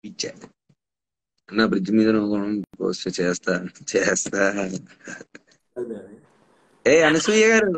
ఇచ్చా నా బ్రిడ్జ్ మీద నువ్వు పోస్ట్ చేస్తా చేస్తా ఏ అనసూయ గారు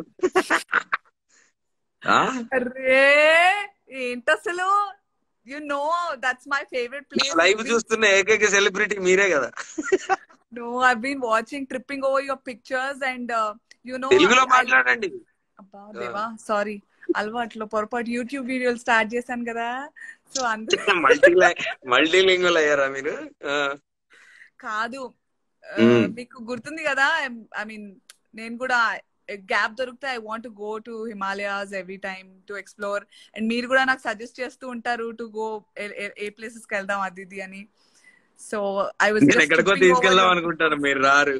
ఆ అరే ఏంటి అసలు you know that's my favourite place live చూస్తున్న ఏకైక సెలబ్రిటీ మీరే కదా no I been watching tripping over your pictures and you know తెలుగులో మాట్లాడండి అబ్బా దేవా సారీ అలవాట్లో పొరపాటు యూట్యూబ్ వీడియోలు స్టార్ట్ చేశాను కదా సో అందరూ మల్టీ మల్టీ లింగుల్ అయ్యారా మీరు ఆ, కాదు ఆ, మ్మ్. మీకు గుర్తుంది కదా ఐ మీన్ నేను కూడా గ్యాప్ దొరికితే I want go to Himalayas every time to explore and మీరు కూడా నాకు సజెస్ట్ చేస్తూ ఉంటారు టు గో ఏ ప్లేసెస్ కి వెళ్దాం అది ఇది అని సో ఐ వాజ్ నేను ఎక్కడికో తీసుకెళ్దాం అనుకుంటాను మీరు రారు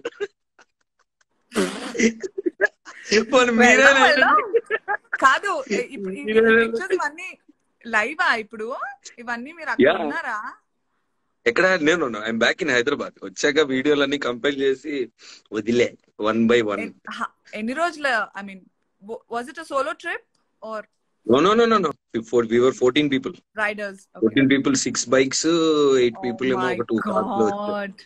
పోనీ మీరే కాదు ఇప్పుడు ఈ మీరే pictures ఇవన్నీ లైవా ఇప్పుడు ఇవన్నీ మీరు అక్కడ Yeah. ఉన్నారా ఎక్కడ నేను ఐఎమ్ బ్యాక్ ఇన్ హైదరాబాద్ వచ్చాక వీడియోలన్నీ కంపైల్ చేసి వదిలే వన్ బై వన్ ఎన్- హ, ఎన్ని రోజుల I mean was it a solo trip or no no no no no for we were fourteen people riders fourteen people six bikes eight people ఏమో ఒక two cars లో వచ్చారు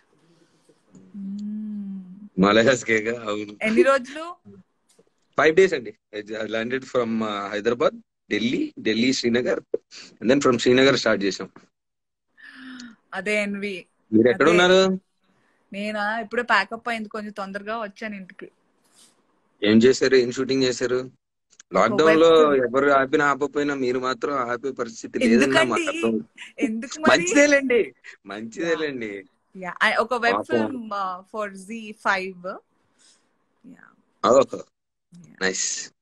మలయాస్ కేగా అవును ఎన్ని రోజులు ఫైవ్ డేస్ అండి landed from Hyderabad Delhi Delhi Srinagar and then from Srinagar start చేసాం అదే ఎన్వి మీరు ఎక్కడ అదే. ఉన్నారు నేనా ఇప్పుడే ప్యాకప్ అయింది కొంచెం తొందరగా వచ్చాను ఇంటికి ఏం చేశారు ఏం షూటింగ్ చేశారు లాక్డౌన్ లో web- ఎవరు ఆపినా ఆపపోయినా మీరు మాత్రం ఆపే పరిస్థితి లేదన్నా మాకు ఎందుకండి అర్థం ఎందుకు మరి మంచిదేలేండి మంచిదేలేండి Yeah, I- ఒక వెబ్ పాపం. ఫిల్మ్ ఫర్ జీ ఫైవ్ ఓహో నైస్